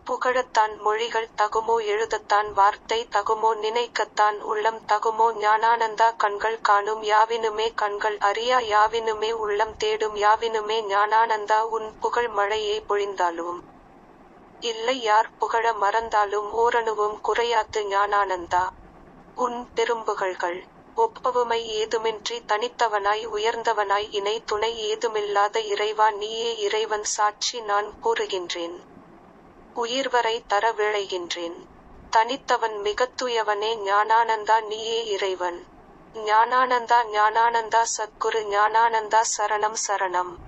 புகழத்தான் மொழிகள் தகுமோ எழுதத்தான் வார்த்தை தகுமோ நினைக்கத்தான் உள்ளம் தகுமோ ஞானானந்தா கண்கள் காணும் யாவினுமே கண்கள் அறியா யாவினுமே உள்ளம் தேடும் யாவினுமே ஞானானந்தா உன் புகழ் மழையை பொழிந்தாலும் இல்லை யார் புகழ மறந்தாலும் ஓரணுவும் குறையாத்து ஞானானந்தா உன் பெரும்புகழ்கள் ஒப்பவுமை ஏதுமின்றி தனித்தவனாய் உயர்ந்தவனாய் இணை துணை ஏதுமில்லாத இறைவா நீயே இறைவன் சாட்சி நான் கூறுகின்றேன் உயிர்வரை தர விழைகின்றேன் தனித்தவன் மிகத்துயவனே ஞானானந்தா நீயே இறைவன் ஞானானந்தா ஞானானந்தா சத்குரு ஞானானந்தா சரணம் சரணம்